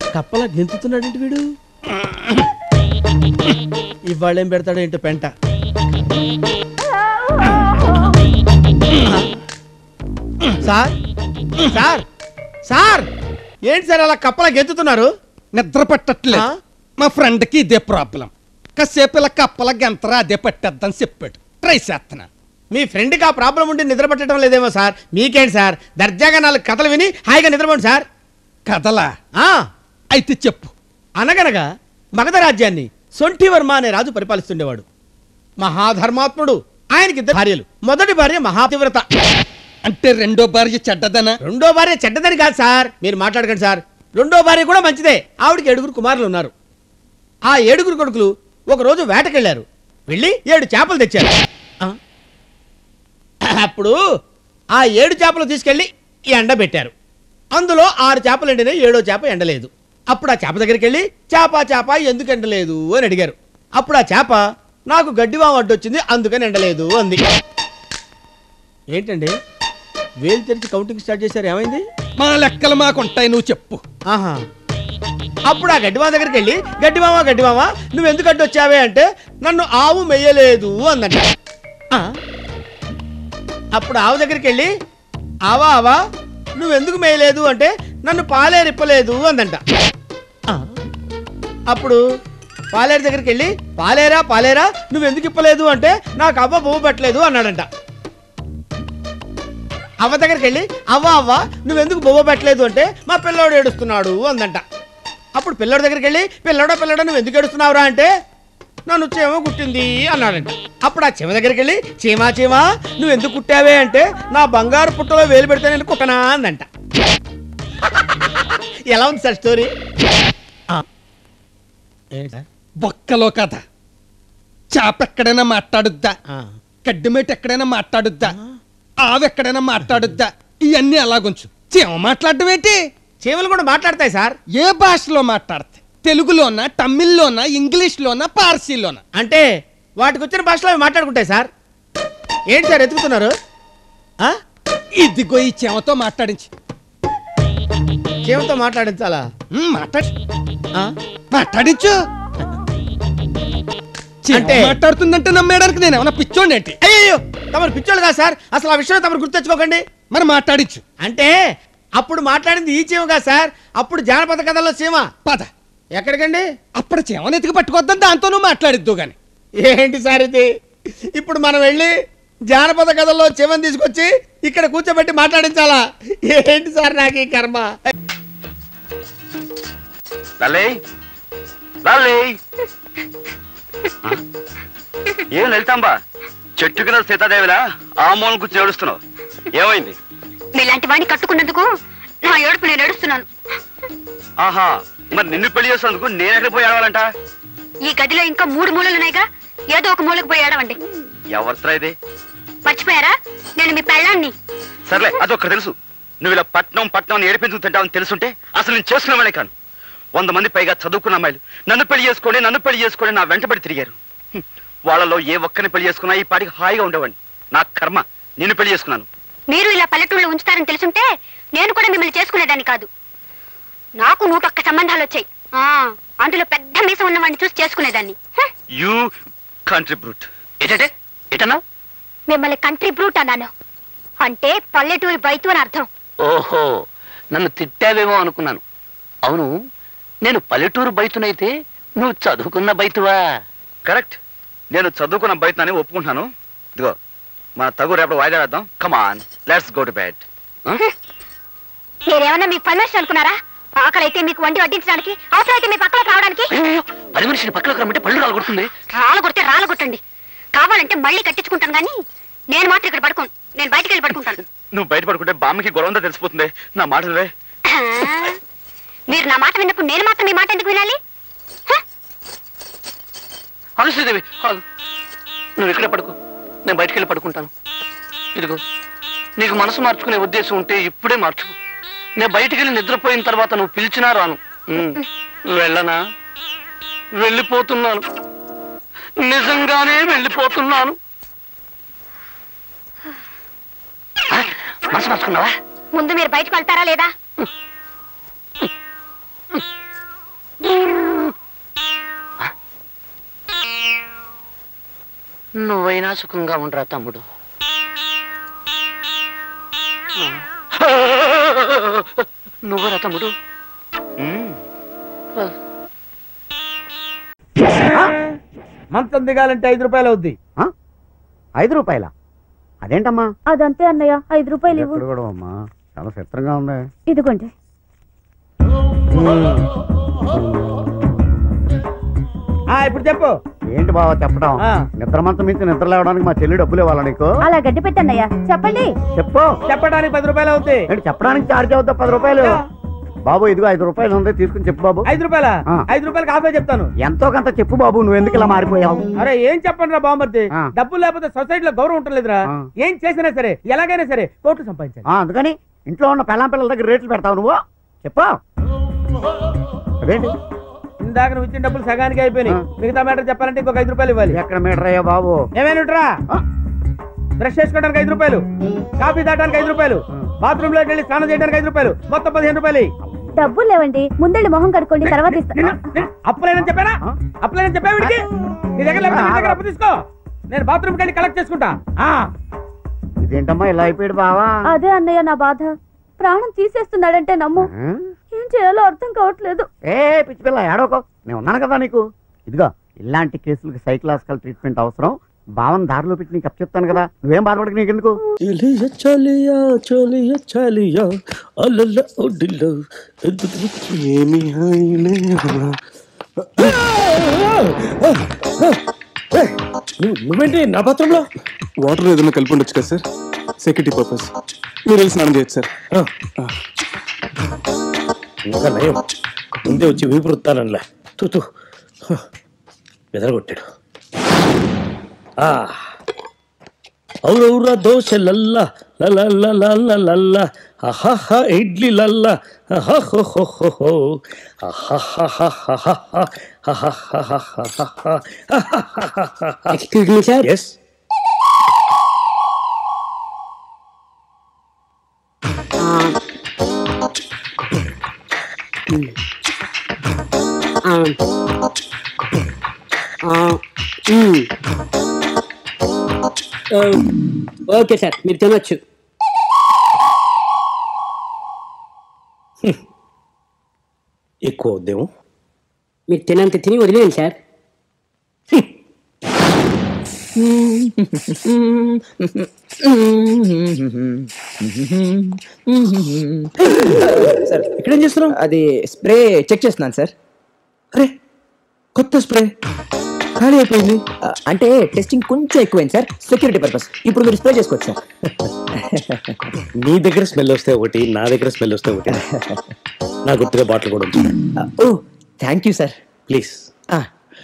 కప్పలా గెంతుతున్నాడేంటి వీడు ఇవాళ ఏం పెడతాడు ఏంటో పెంట సార్ సార్ సార్ ఏంటి సార్ అలా కప్పలా గెంతుతున్నారు నిద్ర పట్టట్లేదు ఆ? మా ఫ్రెండ్ కి ఇదే ప్రాబ్లం కాసేపు ఇలా కప్పల గంతరా అదే పట్టేద్దని చెప్పాడు ట్రై చేస్తున్నా మీ ఫ్రెండ్కి ఆ ప్రాబ్లం ఉండి నిద్ర పట్టడం లేదేమో సార్ మీకేంటి సార్ దర్జాగా నాలుగు కథలు విని హాయిగా నిద్రపోండి సార్ కదలా ఆ, అయితే చెప్పు అనగనగా మగధ రాజ్యాన్ని సొంఠివర్మ అనే రాజు పరిపాలిస్తుండేవాడు మహాధర్మాత్ముడు ఆయనకి ఇద్దరు భార్యలు మొదటి భార్య మహాతివ్రత అంటే రెండో భార్య చెడ్డదనా రెండో భార్య చెడ్డదని కాదు సార్ మీరు మాట్లాడకండి సార్ రెండో భార్య కూడా మంచిదే ఆవిడకి ఏడుగురు కుమారులు ఉన్నారు ఆ ఏడుగురు కొడుకులు ఒకరోజు వేటకెళ్లారు వెళ్ళి ఏడు చేపలు తెచ్చారు ఆ? అప్పుడు ఆ ఏడు చేపలు తీసుకెళ్లి ఎండ పెట్టారు అందులో ఆరు చేపలు ఎండినాయి ఏడో చేప ఎండలేదు అప్పుడు ఆ చేప దగ్గరికి వెళ్ళి చేప చేప ఎందుకు ఎండలేదు అని అడిగారు అప్పుడు ఆ చేప నాకు గడ్డివామ అడ్డొచ్చింది అందుకని ఎండలేదు అంది ఏంటండి వేలు తెరిచి కౌంటింగ్ స్టార్ట్ చేశారు ఏమైంది మా లెక్కలు మాకుంటాయి నువ్వు చెప్పు ఆహా అప్పుడు ఆ గడ్డిమామ దగ్గరికి వెళ్ళి గడ్డిమామ గడ్డిమామ నువ్వు ఎందుకు అడ్డు వచ్చావే అంటే నన్ను ఆవు మెయ్యలేదు అందంట ఆ? అప్పుడు ఆవు దగ్గరికి వెళ్ళి ఆవా ఆవా నువ్వెందుకు మేయలేదు అంటే నన్ను పాలే రిప్పలేదు అందంట ఆ? అప్పుడు పాలేరు దగ్గరికి వెళ్ళి పాలేరా పాలేరా నువ్వెందుకు ఇప్పలేదు అంటే నాకు అవ్వ బొమ్మ పెట్టలేదు అన్నాడంట అవ్వ దగ్గరికి వెళ్ళి అవ్వ అవ్వ నువ్వెందుకు బొమ్మ పెట్టలేదు అంటే మా పిల్లోడు ఏడుస్తున్నాడు అందంట అప్పుడు పిల్లోడి దగ్గరికి వెళ్ళి పిల్లోడా పిల్లోడా నువ్వు ఎందుకు ఏడుస్తున్నావురా అంటే నన్ను చీమ కుట్టింది అన్నాడంట అప్పుడు ఆ చీమ దగ్గరికి వెళ్ళి చీమా చీమా నువ్వు ఎందుకు కుట్టావే అంటే నా బంగారు పుట్టలో వేలు పెడితే నేను కుట్టనా అందంట ఎలా ఉంది సార్ స్టోరీ ఏంటి సార్ బొక్కలో కథ చేప ఎక్కడైనా మాట్లాడుద్దా ఆ. కడ్డిమేట ఎక్కడైనా మాట్లాడుద్దా ఆవు ఎక్కడైనా మాట్లాడుద్దా ఇవన్నీ అలాగుంచు చీమ మాట్లాడడం ఏంటి చీమలు కూడా మాట్లాడతాయి సార్ ఏ భాషలో మాట్లాడతాయి తెలుగులోనా తమిళ్లోనా ఇంగ్లీష్లోనా పార్సీలోనా అంటే వాటికి వచ్చిన భాషలో అవి మాట్లాడుకుంటాయి సార్ ఏంటి సార్ ఎత్తుకుతున్నారు ఆ? ఇదిగో ఈ చీమతో మాట్లాడించి చీమతో మాట్లాడించాలా ఉమ్, మాట్లాడి ఆ? మాట్లాడించు చీమ అంటే- మాట్లాడుతుందంటే నమ్మేయడానికి నేను ఏమన్నా పిచ్చోండి ఏంటి అయ్యో తమరు పిచ్చోళ్ళు కాదు సార్ అసలు ఆ విషయం తమరు గుర్తెచ్చుకోకండి మరి మాట్లాడించు అంటే అప్పుడు మాట్లాడింది ఈ చీమ కాదు సార్ అప్పుడు జానపద కథల్లో చీమ పద ఎక్కడికండి అప్పుడు చీమను ఎతికి పట్టుకొద్దాం దాంతో నువ్వు మాట్లాడిద్దు గాని ఏంటి సార్ ఇది ఇప్పుడు మనం వెళ్ళి జానపద కథల్లో చీమని తీసుకొచ్చి ఇక్కడ కూర్చోబెట్టి మాట్లాడించాలా ఏంటి సార్ నాకు ఈ కర్మ లల్లే లల్లే ఏం లలితాంబా చెట్టు కింద సీతాదేవిలా ఆ మూలం కూర్చొని ఏడుస్తున్నావు ఏమైంది మీలాంటి వాడిని కట్టుకున్నందుకు నా ఏడుపు నేను ఏడుస్తున్నాను ఆహా మరి నిన్ను పెళ్లి చేసినందుకు నేను ఎక్కడ పోయి ఏడవాలంట ఈ గదిలో ఇంకా మూడు మూలలున్నాయిగా ఏదో ఒక మూలకు పోయి ఏడవండి ఎవరితో ఇది మర్చిపోయారా నేను మీ పెళ్ళాన్ని సర్లే అదొక్కటి తెలుసు నువ్వు ఇలా పట్నం పట్నం ఏడిపించుకు తింటావని తెలుసుంటే అసలు నేను చేసుకునేవాడే కాను వంద మంది పైగా చదువుకున్న అమ్మాయిలు నన్ను పెళ్లి చేసుకోండి నన్ను పెళ్లి చేసుకోండి నా వెంటబడి తిరిగారు హ్మ్. వాళ్ళలో ఏ ఒక్కరిని పెళ్లి చేసుకున్నా ఈ పాటికి హాయిగా ఉండేవాడిని నా కర్మ నిన్ను పెళ్లి చేసుకున్నాను మీరు ఇలా పల్లెటూళ్ళలో ఉంచుతారని తెలుసుంటే నేను కూడా మిమ్మల్ని చేసుకునేదాన్ని కాదు నాకు నూటొక్క సంబంధాలు వచ్చాయి ఆ, అందులో పెద్ద మీసం ఉన్నవాడిని చూసి చేసుకునేదాన్ని హ, యూ కాంట్రిబ్యూట్ ఏంటంటే ఏంటన్నా మిమ్మల్ని కంట్రీ బ్రూట్ అన్నాను అంటే పల్లెటూరి బయతు అని అర్థం ఓహో నన్ను తిట్టావేమో అనుకున్నాను అవును నేను పల్లెటూరు బయటునైతే నువ్వు చదువుకున్న బయటువా కరెక్ట్ నేను చదువుకున్న బయటని ఒప్పుకుంటున్నాను ఇదిగో మన తగు రేపటి వాయిదా వేద్దాం come on let's go to bed మీరేమన్నా మీ పర్మిషన్ అనుకున్నారా ఆకలి అయితే మీకు వండి వడ్డించడానికి అవసరమైతే మీ పక్కన రావడానికి అయ్యయ్యో, పని మనిషిని పక్కలోకి రమ్మంటే పళ్ళు రాలగొడుతుంది రాళ్ళు కొడితే రాళ్ళు కొట్టండి కావాలంటే మళ్ళీ కట్టించుకుంటాను కానీ నేను మాత్రం ఇక్కడ పడుకోను నేను బయటికి వెళ్ళి పడుకుంటాను నువ్వు బయట పడుకుంటే బామ్మకి గొడవ ఉందో తెలిసిపోతుంది నా మాట వినవే. ఆ, మీరు నా మాట విన్నప్పుడు నేను మాత్రం మీ మాట ఎందుకు వినాలి హ? ఆగు శ్రీదేవి ఆగు నువ్వు ఇక్కడే పడుకో నేను బయటికి వెళ్ళి పడుకుంటాను ఇదిగో నీకు మనసు మార్చుకునే ఉద్దేశం ఉంటే ఇప్పుడే మార్చుకో నేను బయటికి వెళ్ళి నిద్రపోయిన తర్వాత నువ్వు పిలిచినా రాను ఉమ్, వెళ్ళనా వెళ్ళిపోతున్నాను నిజంగానే వెళ్ళిపోతున్నాను ఆ, మనసు మార్చుకున్నావా ముందు మీరు బయటకు వెళ్తారా లేదా నువ్వైనా సుఖంగా ఉండరా తమ్ముడు నువ్వరా తమ్ముడు మంచం దిగాలంటే ఐదు రూపాయలు అవుద్ది ఐదు రూపాయల అదేంటమ్మా అదంతే అన్నయ్య ఐదు రూపాయలు ఇవ్వు ఎక్కడ కూడా అమ్మా చాలా చిత్రంగా ఉంది ఇదిగోండి ఆ ఇప్పుడు చెప్పు ఏంటి బావ చెప్పడం ఆ. నిద్ర మంచం మించి నిద్ర లేవడానికి మా చెల్లి డబ్బులు ఇవ్వాలా నీకు అలా గడ్డి పెట్టన్నయ్య చెప్పండి చెప్పు చెప్పడానికి పది రూపాయలు అవుద్ది ఏంటి చెప్పడానికి చార్జ్ అవుతా పది రూపాయలు యా. బాబు ఇదిగో ఐదు రూపాయలు ఉంది తీసుకుని చెప్పు బాబు ఐదు రూపాయల ఆ. ఐదు రూపాయలకి హాఫే చెప్తాను ఎంతో కొంత చెప్పు బాబు నువ్వు ఎందుకు ఇలా మారిపోయావు అరే ఏం చెప్పండి రా బామ్మర్ది ఆ. డబ్బులు లేకపోతే సొసైటీలో గౌరవం ఉంటలేదురా ఆ. ఏం చేసినా సరే ఎలాగైనా సరే కోట్లు సంపాదించాలి ఆ, అందుకని ఇంట్లో ఉన్న పెళ్ళాం పిల్లల దగ్గర రేట్లు పెడతావు నువ్వు చెప్పు అదేంటి ఇందాక నువ్వు ఇచ్చిన డబ్బులు సగానికి అయిపోయినాయి ఆ. మిగతా మ్యాటర్ చెప్పాలంటే ఇంకొక ఐదు రూపాయలు ఇవ్వాలి ఎక్కడ మీటర్ అయ్యా బాబు ఏమైనా ఆ. బ్రష్ చేసుకోవడానికి ఐదు రూపాయలు కాఫీ తాగడానికి ఐదు రూపాయలు బాత్రూమ్ లోకి వెళ్ళి స్నానం చేయడానికి ఐదు రూపాయలు మొత్తం పదిహేను రూపాయలు డబ్బులు లేవండి ముందెళ్ళి మొహం కడుక్కోండి తర్వాత నిన్ను- నిన్ను అప్పులేనని చెప్పానా ఆ? అప్పులేనని చెప్పా వీడికి నీ దగ్గర లేకపోతే నీ దగ్గర అప్పు తీసుకో నేను బాత్రూమ్ వెళ్ళి కలెక్ట్ చేసుకుంటా ఆ. ఇదేంటమ్మా ఇలా అయిపోయాడు బావా అదే అన్నయ్య నా బాధ ప్రాణం తీసేస్తున్నాడంటే నమ్ము ఆ? ఏం చేయాలో అర్థం కావట్లేదు ఏ పిచ్చి పిల్ల ఏడోకో నేను ఉన్నాను కదా నీకు ఇదిగో ఇలాంటి కేసులకు సైకలాజికల్ ట్రీట్మెంట్ అవసరం భావం దారిలో పెట్టి నీకు చెప్తాను కదా నువ్వేం బాధపడక నీకెందుకు చెలియ చలియా చలియ చలియా అలల ఒడిలో ఎదురు ఏమి హాయిలే నువ్వు- నువ్వేంటి నా పాత్రంలో వాటర్ ఏదైనా కలిపి ఉండొచ్చు కదా సార్ సెక్యూరిటీ పర్పస్ మీరు వెళ్ళి స్నానం చేయొచ్చు సార్ ఆ, ఆ. ఇంకా నయం ముందే వచ్చి వీపు వృత్తానలా తూ తూ బెదరగొట్టాడు ఆ ఔరౌర దోశ లల్ల లల్ల లల్ల అహహ ఇడ్లీ లల్ల అహహోహోహో Excuse me, sir. Yes Um, uh, mm. Okay sir మీరు తినొచ్చు ఎక్కువ ఉద్యమం మీరు తినంత తిని వదిలేయండి సార్ సార్ ఇక్కడేం చేస్తున్నావు అది స్ప్రే చెక్ చేస్తున్నాను సార్ అరే కొత్త స్ప్రే ఖాళీ అయిపోయింది ఆ, అంటే టెస్టింగ్ కొంచెం ఎక్కువైంది సార్ సెక్యూరిటీ పర్పస్ ఇప్పుడు మీరు స్ప్రే చేసుకోవచ్చు సార్ నీ దగ్గర స్మెల్ వస్తే ఒకటి నా దగ్గర స్మెల్ వస్తే ఒకటి నా గుర్తుగా బాటిల్ కూడా ఉంది ఆ, ఓ థ్యాంక్ యూ సార్ ప్లీజ్ ఆ,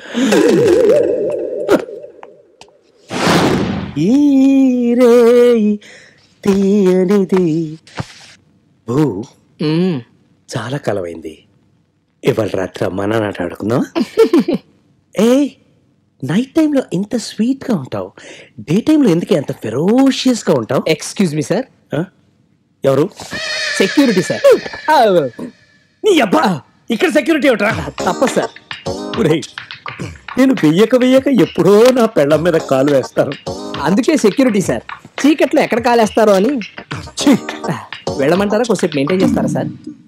ఈ రేయి తీయనిది భూ మ్మ్. చాలా కాలమైంది ఇవాళ రాత్రి అమ్మా నాన్న ఆట ఆడుకుందాం ఏ నైట్ టైంలో ఇంత స్వీట్గా ఉంటావు డే టైంలో ఎందుకు అంత ఫెరోషియస్గా ఉంటావు ఎక్స్క్యూజ్ మీ సార్ ఆ? ఎవరు సెక్యూరిటీ సార్ ఆ, నీ అబ్బా ఇక్కడ సెక్యూరిటీ ఏమిట్రా తప్ప సార్ ఒరేయ్, నేను వెయ్యక వెయ్యక ఎప్పుడో నా పెళ్ళం మీద కాలు వేస్తాను అందుకే సెక్యూరిటీ సార్ చీకట్లో ఎక్కడ కాలేస్తారో అని ఛీ! వెళ్ళమంటారా కొద్దిసేపు మెయింటైన్ చేస్తారా సార్